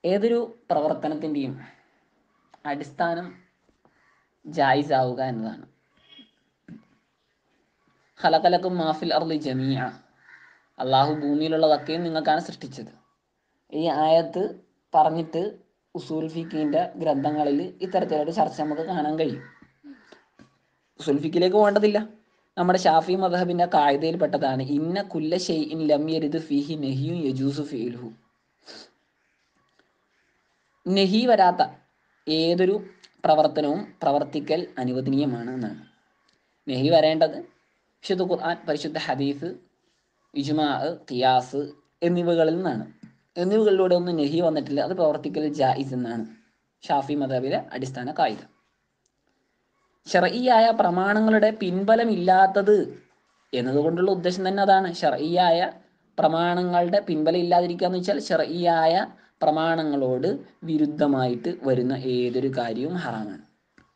ഏതൊരു പ്രവർത്തനത്തിൻ്റെയും അടിസ്ഥാനം ജായിസ് ആവുക എന്നതാണ് ഹലകലക്കും മാഫിൽ അർലി ജമീഅ അള്ളാഹു ഭൂമിയിലുള്ളതൊക്കെയും നിങ്ങൾക്കാണ് സൃഷ്ടിച്ചത് ഈ ആയത്ത് പറഞ്ഞിട്ട് ഉസൂൽ ഫിഖിൻ്റെ ഗ്രന്ഥങ്ങളിൽ ഇത്തരത്തിലൊരു ചർച്ച നമുക്ക് കാണാൻ കഴിയും ഉസൂൽ ഫിഖിലേക്ക് പോകേണ്ടതില്ല നമ്മുടെ ഷാഫി മദഹബിൻ്റെ കായതയിൽപ്പെട്ടതാണ് ഇന്ന കുല്ല ഷെയ്ഇൻ ലം യരിദ് ഫിഹി നെഹിയും യജൂസു ഫിലുഹു നെഹി വരാത്ത ഏതൊരു പ്രവർത്തനവും പ്രവർത്തിക്കൽ അനുവദനീയമാണ് എന്നാണ് നെഹി വരേണ്ടത് വിശുദ്ധ ഖുർആൻ പരിശുദ്ധ ഹദീസ് ഇജ്മാ ഖിയാസ് എന്നിവകളിൽ നിന്നാണ് എന്നിവകളിലൂടെ ഒന്നും നെഹി വന്നിട്ടില്ല അത് പ്രവർത്തിക്കൽ ജായിസ് എന്നാണ് ഷാഫി മദബിലെ അടിസ്ഥാന കായിക ഷറഈയായ പ്രമാണങ്ങളുടെ പിൻബലമില്ലാത്തത് എന്നതുകൊണ്ടുള്ള ഉദ്ദേശം തന്നെ അതാണ് ഷറഈയായ പ്രമാണങ്ങളുടെ പിൻബലം ഇല്ലാതിരിക്കുക എന്ന് വെച്ചാൽ ഷറഈയായ പ്രമാണങ്ങളോട് വിരുദ്ധമായിട്ട് വരുന്ന ഏതൊരു കാര്യവും ഹറാമാണ്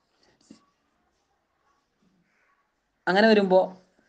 അങ്ങനെ വരുമ്പോൾ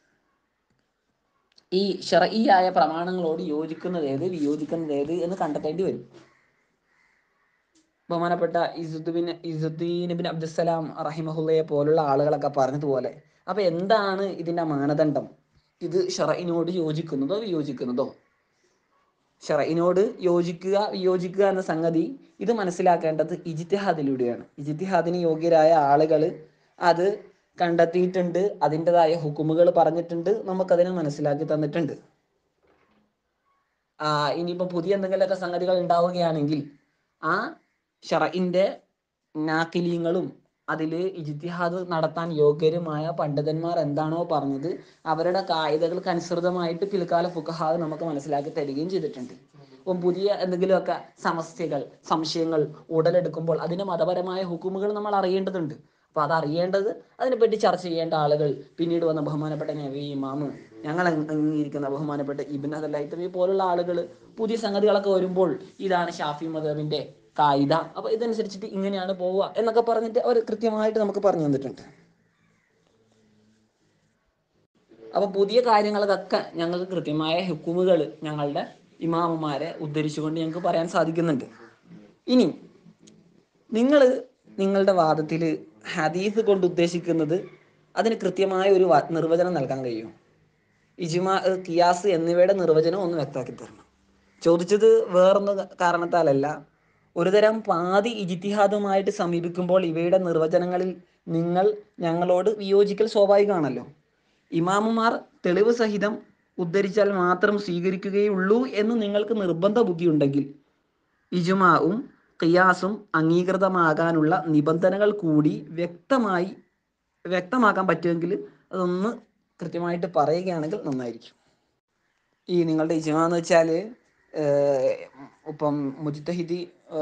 ഈ ഷറഈയായ പ്രമാണങ്ങളോട് യോജിക്കുന്നത് ഏത് വിയോജിക്കുന്നത് ഏത് എന്ന് കണ്ടെത്തേണ്ടി വരും ബഹുമാനപ്പെട്ട ഇസുദ്ദീൻ ഇസുദ്ദീൻ ബിൻ അബ്ദുസലാം റഹിമഹുല്ലയെ പോലുള്ള ആളുകളൊക്കെ പറഞ്ഞതുപോലെ അപ്പൊ എന്താണ് ഇതിന്റെ മാനദണ്ഡം ഇത് ഷറയിനോട് യോജിക്കുന്നതോ വിയോജിക്കുന്നതോ ഷറയിനോട് യോജിക്കുക വിയോജിക്കുക എന്ന സംഗതി ഇത് മനസ്സിലാക്കേണ്ടത് ഇജിത്തിഹാദിലൂടെയാണ് ഇജിത്തിഹാദിന് യോഗ്യരായ ആളുകൾ അത് കണ്ടെത്തിയിട്ടുണ്ട് അതിൻ്റെതായ ഹുക്കുമുകൾ പറഞ്ഞിട്ടുണ്ട് നമുക്കതിനെ മനസ്സിലാക്കി തന്നിട്ടുണ്ട് ആ ഇനിയിപ്പോൾ പുതിയ എന്തെങ്കിലുമൊക്കെ സംഗതികൾ ഉണ്ടാവുകയാണെങ്കിൽ ആ ഷറയിൻ്റെ നാക്കിലീങ്ങളും അതിൽ ഇജിത്തിഹാദ് നടത്താൻ യോഗ്യരുമായ പണ്ഡിതന്മാർ എന്താണോ പറഞ്ഞത് അവരുടെ കായികകൾക്ക് അനുസൃതമായിട്ട് പിൽക്കാല ഫുഖഹാദ് നമുക്ക് മനസ്സിലാക്കി തരികയും ചെയ്തിട്ടുണ്ട് അപ്പം പുതിയ എന്തെങ്കിലുമൊക്കെ സമസ്യകൾ സംശയങ്ങൾ ഉടലെടുക്കുമ്പോൾ അതിന് മതപരമായ ഹുക്കുമുകൾ നമ്മൾ അറിയേണ്ടതുണ്ട് അപ്പോൾ അത് അറിയേണ്ടത് അതിനെപ്പറ്റി ചർച്ച ചെയ്യേണ്ട ആളുകൾ പിന്നീട് വന്ന ബഹുമാനപ്പെട്ട നബി ഇമാമ് ഞങ്ങൾ അംഗീകരിക്കുന്ന ബഹുമാനപ്പെട്ട ഇബിൻ അതല്ലായി പോലുള്ള ആളുകൾ പുതിയ സംഗതികളൊക്കെ വരുമ്പോൾ ഇതാണ് ഷാഫി മദബിന്റെ കായിക അപ്പൊ ഇതനുസരിച്ചിട്ട് ഇങ്ങനെയാണ് പോവുക എന്നൊക്കെ പറഞ്ഞിട്ട് അവർ കൃത്യമായിട്ട് നമുക്ക് പറഞ്ഞു തന്നിട്ടുണ്ട് അപ്പൊ പുതിയ കാര്യങ്ങൾക്കൊക്കെ ഞങ്ങൾക്ക് കൃത്യമായ ഹുക്കുമുകൾ ഞങ്ങളുടെ ഇമാമുമാരെ ഉദ്ധരിച്ചുകൊണ്ട് ഞങ്ങൾക്ക് പറയാൻ സാധിക്കുന്നുണ്ട് ഇനി നിങ്ങൾ നിങ്ങളുടെ വാദത്തിൽ ഹദീസ് കൊണ്ട് ഉദ്ദേശിക്കുന്നത് അതിന് കൃത്യമായ ഒരു വ- നിർവചനം നൽകാൻ കഴിയും ഇജ്മാ കിയാസ് എന്നിവയുടെ നിർവചനം ഒന്ന് വ്യക്തമാക്കി തരണം ചോദിച്ചത് വേറൊന്ന് കാരണത്താലല്ല ഒരുതരം പാതി ഇജിത്തിഹാദുമായിട്ട് സമീപിക്കുമ്പോൾ ഇവയുടെ നിർവചനങ്ങളിൽ നിങ്ങൾ ഞങ്ങളോട് വിയോജിക്കൽ സ്വാഭാവികമാണല്ലോ ഇമാമുമാർ തെളിവ് സഹിതം ഉദ്ധരിച്ചാൽ മാത്രം സ്വീകരിക്കുകയുള്ളൂ എന്ന് നിങ്ങൾക്ക് നിർബന്ധ ബുദ്ധിയുണ്ടെങ്കിൽ ഇജുമാവും ഖിയാസും അംഗീകൃതമാകാനുള്ള നിബന്ധനകൾ കൂടി വ്യക്തമായി വ്യക്തമാക്കാൻ പറ്റുമെങ്കിൽ അതൊന്ന് കൃത്യമായിട്ട് പറയുകയാണെങ്കിൽ നന്നായിരിക്കും ഈ നിങ്ങളുടെ ഇജ്മ എന്ന് വെച്ചാൽ ഇപ്പം മുജിത്തഹിദി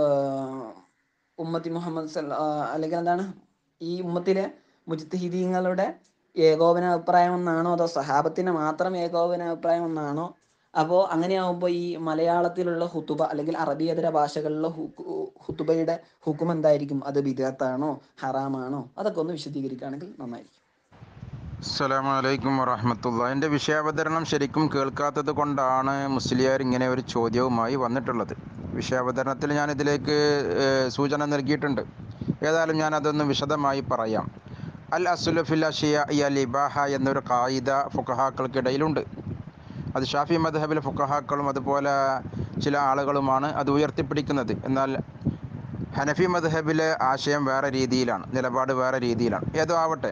ഉമ്മത്തി മുഹമ്മദ് സല്ല- ആ, അല്ലെങ്കിൽ എന്താണ് ഈ ഉമ്മത്തിലെ മുജിത്തഹിദീങ്ങളുടെ ഏകോപന അഭിപ്രായം എന്നാണോ അതോ സഹാബത്തിന് മാത്രം ഏകോപന അഭിപ്രായം എന്നാണോ അപ്പോൾ അങ്ങനെയാവുമ്പോൾ ഈ മലയാളത്തിലുള്ള ഹുത്തുബ അല്ലെങ്കിൽ അറബിയേതര ഭാഷകളിലുള്ള ഹുക്കു- ഹുത്തുബയുടെ ഹുക്കും എന്തായിരിക്കും അത് ബിദാത്താണോ ഹറാമാണോ അതൊക്കെ ഒന്ന് വിശദീകരിക്കുകയാണെങ്കിൽ നന്നായിരിക്കും അസ്സലാമു അലൈക്കും വറഹമത്തുള്ള എൻ്റെ വിഷയാവതരണം ശരിക്കും കേൾക്കാത്തത് കൊണ്ടാണ് മുസ്ലിയാർ ഇങ്ങനെ ഒരു ചോദ്യവുമായി വന്നിട്ടുള്ളത് വിഷയാവതരണത്തിൽ ഞാൻ ഇതിലേക്ക് ഏഹ്, സൂചന നൽകിയിട്ടുണ്ട് ഏതായാലും ഞാൻ അതൊന്ന് വിശദമായി പറയാം അൽ അസുലു ഫിൽ അഷിയ അൽ ഇബാഹ എന്നൊരു കായിക ഫുഖഹാക്കൾക്കിടയിലുണ്ട് അത് ഷാഫി മദ്ഹബിലെ ഫുഖഹാക്കളും അതുപോലെ ചില ആളുകളുമാണ് അത് ഉയർത്തിപ്പിടിക്കുന്നത് എന്നാൽ ഹനഫി മദ്ഹബിലെ ആശയം വേറെ രീതിയിലാണ് നിലപാട് വേറെ രീതിയിലാണ് ഏതോ ആവട്ടെ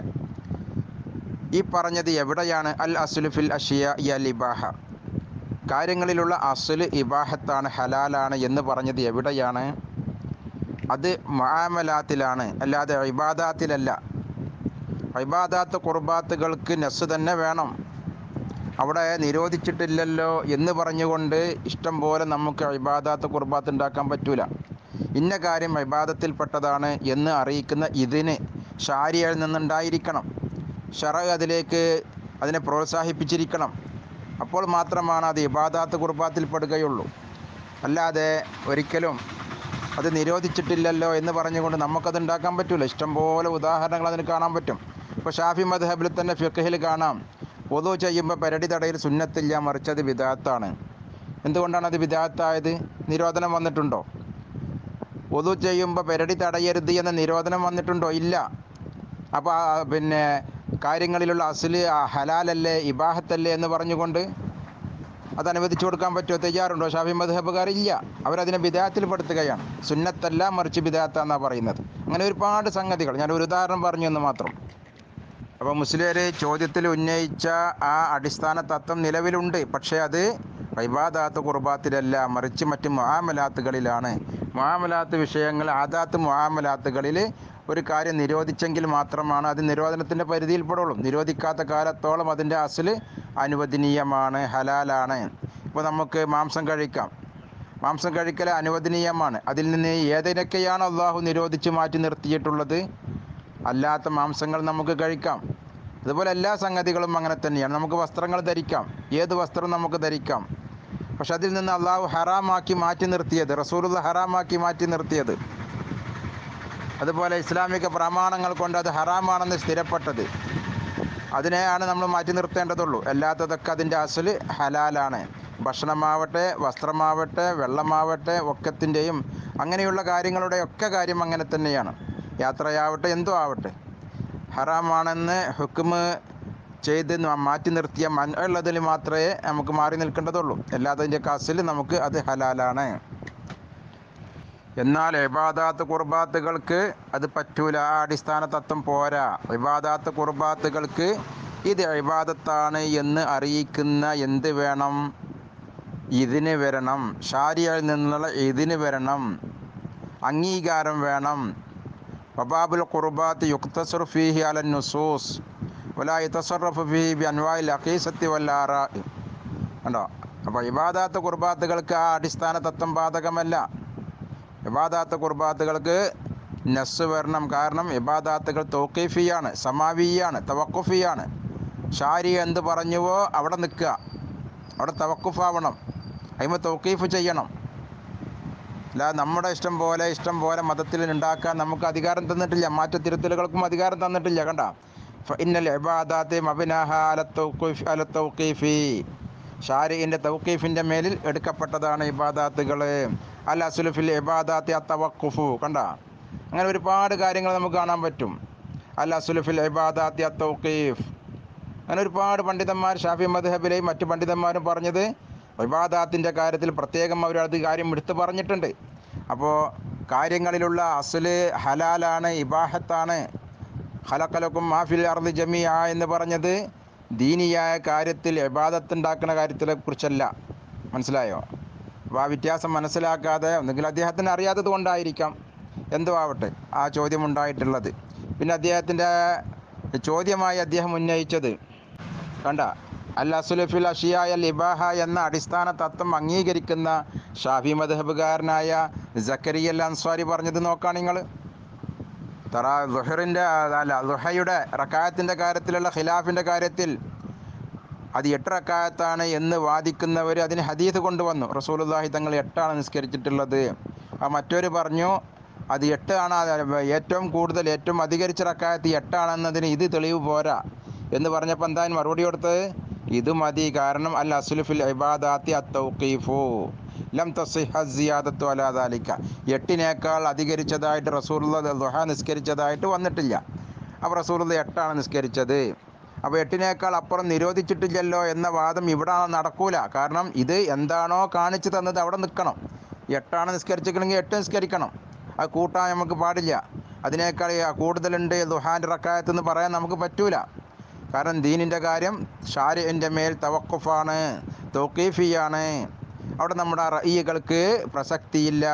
ഈ പറഞ്ഞത് എവിടെയാണ് അൽ അസുലു ഫിൽ അഷിയ അൽ ഇബാഹ കാര്യങ്ങളിലുള്ള അസുല് ഇബാഹത്താണ് ഹലാലാണ് എന്ന് പറഞ്ഞത് എവിടെയാണ് അത് മാമലാത്തിലാണ് അല്ലാതെ ഇബാദാത്തിലല്ല ഇബാദാത്ത് കുർബാത്തുകൾക്ക് നെസ് തന്നെ വേണം അവിടെ നിരോധിച്ചിട്ടില്ലല്ലോ എന്ന് പറഞ്ഞുകൊണ്ട് ഇഷ്ടം പോലെ നമുക്ക് ഇബാദാത്ത് കുർബാത്ത് ഉണ്ടാക്കാൻ പറ്റൂല ഇന്ന കാര്യം ഇബാദത്തിൽപ്പെട്ടതാണ് എന്ന് അറിയിക്കുന്ന ഇതിന് ഷാരിയയിൽ നിന്നുണ്ടായിരിക്കണം ഷറ അതിലേക്ക് അതിനെ പ്രോത്സാഹിപ്പിച്ചിരിക്കണം അപ്പോൾ മാത്രമാണ് അത് ഇബാദാത്ത് കുർബാത്തിൽ പെടുകയുള്ളൂ അല്ലാതെ ഒരിക്കലും അത് നിരോധിച്ചിട്ടില്ലല്ലോ എന്ന് പറഞ്ഞുകൊണ്ട് നമുക്കത് ഉണ്ടാക്കാൻ പറ്റില്ല ഇഷ്ടംപോലെ ഉദാഹരണങ്ങൾ അതിന് കാണാൻ പറ്റും ഇപ്പോൾ ഷാഫി മദ്ഹബിൽ തന്നെ ഫിഖഹിൽ കാണാം പൊതു ചെയ്യുമ്പോൾ പരടി തടയിൽ സുന്നത്തില്ല മറിച്ചത് വിദാത്താണ് എന്തുകൊണ്ടാണ് അത് വിദാത്തായത് നിരോധനം വന്നിട്ടുണ്ടോ ഒതു ചെയ്യുമ്പോൾ പെരടി തടയരുത് എന്ന നിരോധനം വന്നിട്ടുണ്ടോ ഇല്ല അപ്പോൾ പിന്നെ കാര്യങ്ങളിലുള്ള അസില് ആ ഹലാലല്ലേ ഇബാഹത്തല്ലേ എന്ന് പറഞ്ഞുകൊണ്ട് അത് അനുവദിച്ചു കൊടുക്കാൻ പറ്റുമോ തയ്യാറുണ്ടോ ഷാഫി മദ്ഹബുകാർ ഇല്ല അവരതിനെ വിദേഹത്തിൽ പെടുത്തുകയാണ് സുന്നത്തല്ല മറിച്ച് വിദേഹത്ത എന്നാണ് പറയുന്നത് അങ്ങനെ ഒരുപാട് സംഗതികൾ ഞാൻ ഒരു ഉദാഹരണം പറഞ്ഞു എന്ന് മാത്രം അപ്പോൾ മുസ്ലിയർ ചോദ്യത്തിൽ ഉന്നയിച്ച ആ അടിസ്ഥാന തത്വം നിലവിലുണ്ട് പക്ഷേ അത് ഇബാദാത്ത് കുർബാത്തിലല്ല മറിച്ച് മറ്റ് മുആമലാത്തുകളിലാണ് മുആമലാത്ത് വിഷയങ്ങൾ ആദാത്ത് മുആമലാത്തുകളിൽ ഒരു കാര്യം നിരോധിച്ചെങ്കിൽ മാത്രമാണ് അത് നിരോധനത്തിൻ്റെ പരിധിയിൽപ്പെടുള്ളൂ നിരോധിക്കാത്ത കാലത്തോളം അതിൻ്റെ അസല് അനുവദനീയമാണ് ഹലാലാണ് ഇപ്പോൾ നമുക്ക് മാംസം കഴിക്കാം മാംസം കഴിക്കൽ അനുവദനീയമാണ് അതിൽ നിന്ന് ഏതിനൊക്കെയാണ് അള്ളാഹു നിരോധിച്ച് മാറ്റി നിർത്തിയിട്ടുള്ളത് അല്ലാത്ത മാംസങ്ങൾ നമുക്ക് കഴിക്കാം അതുപോലെ എല്ലാ സംഗതികളും അങ്ങനെ തന്നെയാണ് നമുക്ക് വസ്ത്രങ്ങൾ ധരിക്കാം ഏത് വസ്ത്രം നമുക്ക് ധരിക്കാം പക്ഷെ അതിൽ നിന്ന് അള്ളാഹു ഹറാമാക്കി മാറ്റി നിർത്തിയത് റസൂലുള്ള ഹറാമാക്കി മാറ്റി നിർത്തിയത് അതുപോലെ ഇസ്ലാമിക പ്രമാണങ്ങൾ കൊണ്ട് അത് ഹറാമാണെന്ന് സ്ഥിരപ്പെട്ടത് അതിനെയാണ് നമ്മൾ മാറ്റി നിർത്തേണ്ടതുള്ളൂ അല്ലാത്തതൊക്കെ അതിൻ്റെ അസല് ഹലാലാണ് ഭക്ഷണമാവട്ടെ വസ്ത്രമാവട്ടെ വെള്ളമാവട്ടെ ഒക്കത്തിൻ്റെയും അങ്ങനെയുള്ള കാര്യങ്ങളുടെ ഒക്കെ കാര്യം അങ്ങനെ തന്നെയാണ് യാത്രയാവട്ടെ എന്തോ ആവട്ടെ ഹറാമാണെന്ന് ഹുക്കുമ് ചെയ്ത് ന- മാറ്റി നിർത്തിയ മൻ ഉള്ളതിൽ മാത്രമേ നമുക്ക് മാറി നിൽക്കേണ്ടതുള്ളൂ അല്ലാത്തതിൻ്റെ അസല് നമുക്ക് അത് ഹലാലാണ് എന്നാൽ ഇബാദാത്ത് കുർബാത്തുകൾക്ക് അത് പറ്റൂല ആ അടിസ്ഥാന തത്വം പോരാ ഇബാദാത്ത് കുർബാത്തുകൾക്ക് ഇത് ഇബാദത്താണ് എന്ന് അറിയിക്കുന്ന എന്ത് വേണം ഇതിന് വരണം ഷാരിയയിൽ നിന്നുള്ള ഇതിന് വരണം അംഗീകാരം വേണം വബാബുൽ ഖുർബാത്ത് യുക്തസർ ഫീഹി അലൻ നുസൂസ് വലാ യതസറഫ് ഫീഹി ബി അൻവായിൽ അഖീസത്തി വല്ലാറ കണ്ടോ അപ്പോൾ ഇബാദാത്ത് കുർബാത്തുകൾക്ക് ആ അടിസ്ഥാന തത്വം ബാധകമല്ല ഇബാദാത്ത് കുർബാത്തുകൾക്ക് നസ് വരണം കാരണം ഇബാദാത്തുകൾ തൗക്കീഫിയാണ് സമാവിയാണ് തവക്കുഫിയാണ് ഷാരി എന്ത് പറഞ്ഞുവോ അവിടെ നിൽക്കുക അവിടെ തവക്കുഫാവണം അതിമ തൗക്കീഫ് ചെയ്യണം അല്ല നമ്മുടെ ഇഷ്ടം പോലെ ഇഷ്ടം പോലെ മതത്തിൽ ഉണ്ടാക്കാൻ നമുക്ക് അധികാരം തന്നിട്ടില്ല മാറ്റത്തിരുത്തലുകൾക്കും അധികാരം തന്നിട്ടില്ല കണ്ട ഇന്നൽ ഇബാദാത്തെ മബിനാഹ അല തൗഖീഫ് അല തൗക്കീഫി ഷാരിൻ്റെ തൗക്കീഫിൻ്റെ മേലിൽ എടുക്കപ്പെട്ടതാണ് ഇബാദാത്തുകൾ അൽ അസുലുഫിൽ ഇബാദാത്തി അത്തവക്കുഫു കണ്ട അങ്ങനെ ഒരുപാട് കാര്യങ്ങൾ നമുക്ക് കാണാൻ പറ്റും അൽ അസുലുഫിൽ ഇബാദാത്തി അത്തൗക്കീഫ് അങ്ങനെ ഒരുപാട് പണ്ഡിതന്മാർ ഷാഫി മദ്ഹബിലെയും മറ്റു പണ്ഡിതന്മാരും പറഞ്ഞത് ഇബാദാത്തിൻ്റെ കാര്യത്തിൽ പ്രത്യേകം അവർ അത് കാര്യം എടുത്തു പറഞ്ഞിട്ടുണ്ട് അപ്പോൾ കാര്യങ്ങളിലുള്ള അസുല് ഹലാലാണ് ഇബാഹത്താണ് ഹലക്കലക്കും മാഫിൽ അർദ് ജമിയ എന്ന് പറഞ്ഞത് ദീനിയായ കാര്യത്തിൽ ഇബാദത്ത് ഉണ്ടാക്കുന്ന കാര്യത്തിനെ കുറിച്ചല്ല മനസ്സിലായോ അപ്പോൾ ആ വ്യത്യാസം മനസ്സിലാക്കാതെ ഒന്നുകിൽ അദ്ദേഹത്തിന് അറിയാത്തത് കൊണ്ടായിരിക്കാം എന്തോ ആവട്ടെ ആ ചോദ്യം ഉണ്ടായിട്ടുള്ളത് പിന്നെ അദ്ദേഹത്തിൻ്റെ ചോദ്യമായി അദ്ദേഹം ഉന്നയിച്ചത് കണ്ട അൽ അസുലഫിൽ അഷിയായ ലിബാഹ എന്ന അടിസ്ഥാന തത്വം അംഗീകരിക്കുന്ന ഷാഫി മദ്ഹബുകാരനായ ജക്കരിയൽ അൻസ്വാരി പറഞ്ഞത് നോക്കാം നിങ്ങൾ തറ ലുഹറിൻ്റെ അല്ല ലുഹയുടെ റക്കായത്തിൻ്റെ കാര്യത്തിലുള്ള ഖിലാഫിൻ്റെ കാര്യത്തിൽ അത് എട്ട് റക്കായത്താണ് എന്ന് വാദിക്കുന്നവർ അതിന് ഹദീസ് കൊണ്ടുവന്നു റസൂലുള്ളാഹി തങ്ങൾ എട്ടാണ് നിസ്കരിച്ചിട്ടുള്ളത് ആ മറ്റൊരു പറഞ്ഞു അത് എട്ടാണ് അത് ഏറ്റവും കൂടുതൽ ഏറ്റവും അധികരിച്ച റക്കായത്ത് എട്ടാണെന്നതിന് ഇത് തെളിവ് പോരാ എന്ന് പറഞ്ഞപ്പോൾ എന്താ അതിന് മറുപടി കൊടുത്തത് ഇത് മതി കാരണം അൽ അസുലുഫിൽ ഇബാദാത്തി അത്തൗഖീഫു ലം തസിഹ സിയാദത്തു അലാ ദാലിക എട്ടിനേക്കാൾ അധികരിച്ചതായിട്ട് റസൂലുള്ള ദുഹ നിസ്കരിച്ചതായിട്ട് വന്നിട്ടില്ല അപ്പോൾ റസൂലുള്ള എട്ടാണ് നിസ്കരിച്ചത് അപ്പോൾ എട്ടിനേക്കാൾ അപ്പുറം നിരോധിച്ചിട്ടില്ലല്ലോ എന്ന വാദം ഇവിടെ നടക്കൂല കാരണം ഇത് എന്താണോ കാണിച്ചു തന്നത് അവിടെ നിൽക്കണം എട്ടാണ് നിസ്കരിച്ചിരിക്കണമെങ്കിൽ എട്ട് നിസ്കരിക്കണം അത് കൂട്ടാൻ നമുക്ക് പാടില്ല അതിനേക്കാൾ കൂടുതലുണ്ട് ദുഹാൻ്റെ റക്കായത്ത് എന്ന് പറയാൻ നമുക്ക് പറ്റൂല കാരണം ദീനിൻ്റെ കാര്യം ഷാരിൻ്റെ മേൽ തവക്കുഫാണ് തൗക്കീഫിയാണ് അവിടെ നമ്മുടെ റയ്യകൾക്ക് പ്രസക്തിയില്ല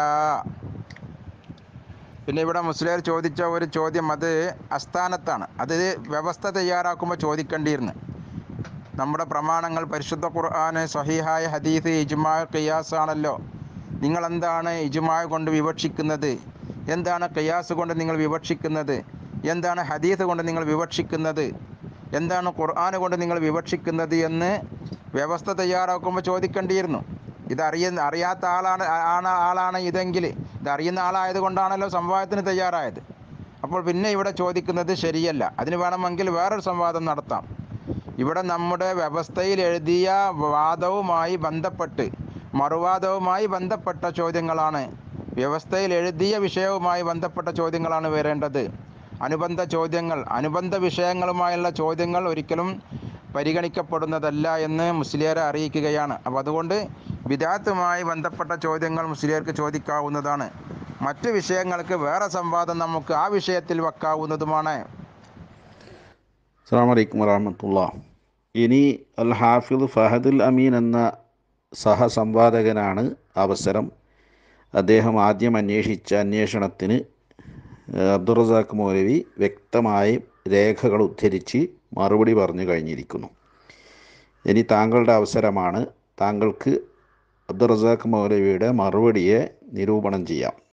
പിന്നെ ഇവിടെ മുസ്ലിം ചോദിച്ച ഒരു ചോദ്യം അത് അസ്ഥാനത്താണ് അത് വ്യവസ്ഥ തയ്യാറാക്കുമ്പോൾ ചോദിക്കേണ്ടിയിരുന്നു നമ്മുടെ പ്രമാണങ്ങൾ പരിശുദ്ധ ഖുർആന് സഹിഹായ ഹദീസ് ഇജ്മാ ഖിയാസ് ആണല്ലോ നിങ്ങൾ എന്താണ് ഇജ്മാ കൊണ്ട് വിവക്ഷിക്കുന്നത് എന്താണ് ഖിയാസ് കൊണ്ട് നിങ്ങൾ വിവക്ഷിക്കുന്നത് എന്താണ് ഹദീസ് കൊണ്ട് നിങ്ങൾ വിവക്ഷിക്കുന്നത് എന്താണ് ഖുർആൻ കൊണ്ട് നിങ്ങൾ വിവക്ഷിക്കുന്നത് എന്ന് വ്യവസ്ഥ തയ്യാറാക്കുമ്പോൾ ചോദിക്കേണ്ടിയിരുന്നു ഇതറിയുന്ന അറിയാത്ത ആളാണ് ആണ് ആളാണ് ഇതെങ്കിൽ ഇതറിയുന്ന ആളായത് കൊണ്ടാണല്ലോ സംവാദത്തിന് തയ്യാറായത് അപ്പോൾ പിന്നെ ഇവിടെ ചോദിക്കുന്നത് ശരിയല്ല അതിന് വേണമെങ്കിൽ വേറൊരു സംവാദം നടത്താം ഇവിടെ നമ്മുടെ വ്യവസ്ഥയിൽ എഴുതിയ വാദവുമായി ബന്ധപ്പെട്ട് മറുവാദവുമായി ബന്ധപ്പെട്ട ചോദ്യങ്ങളാണ് വ്യവസ്ഥയിൽ എഴുതിയ വിഷയവുമായി ബന്ധപ്പെട്ട ചോദ്യങ്ങളാണ് വരേണ്ടത് അനുബന്ധ ചോദ്യങ്ങൾ അനുബന്ധ വിഷയങ്ങളുമായുള്ള ചോദ്യങ്ങൾ ഒരിക്കലും പരിഗണിക്കപ്പെടുന്നതല്ല എന്ന് മുസ്ലിയാരെ അറിയിക്കുകയാണ് അപ്പോൾ അതുകൊണ്ട് വിദാത്തുമായി ബന്ധപ്പെട്ട ചോദ്യങ്ങൾ മുസ്ലിയർക്ക് ചോദിക്കാവുന്നതാണ് മറ്റ് വിഷയങ്ങൾക്ക് വേറെ സംവാദം നമുക്ക് ആ വിഷയത്തിൽ വെക്കാവുന്നതുമാണ് അസ്സാം വലൈക്കും വറഹമത്തുള്ള ഇനി അൽ ഹാഫിദ് ഫഹദുൽ അമീൻ എന്ന സഹസംവാദകനാണ് അവസരം അദ്ദേഹം ആദ്യം അന്വേഷിച്ച അന്വേഷണത്തിന് ഏഹ്, അബ്ദുറസാഖ് മൗലവി വ്യക്തമായി രേഖകൾ ഉദ്ധരിച്ച് മറുപടി പറഞ്ഞു കഴിഞ്ഞിരിക്കുന്നു ഇനി താങ്കളുടെ അവസരമാണ് താങ്കൾക്ക് അബ്ദുറസാഖ് മൗലവിയുടെ മറുപടിയെ നിരൂപണം ചെയ്യാം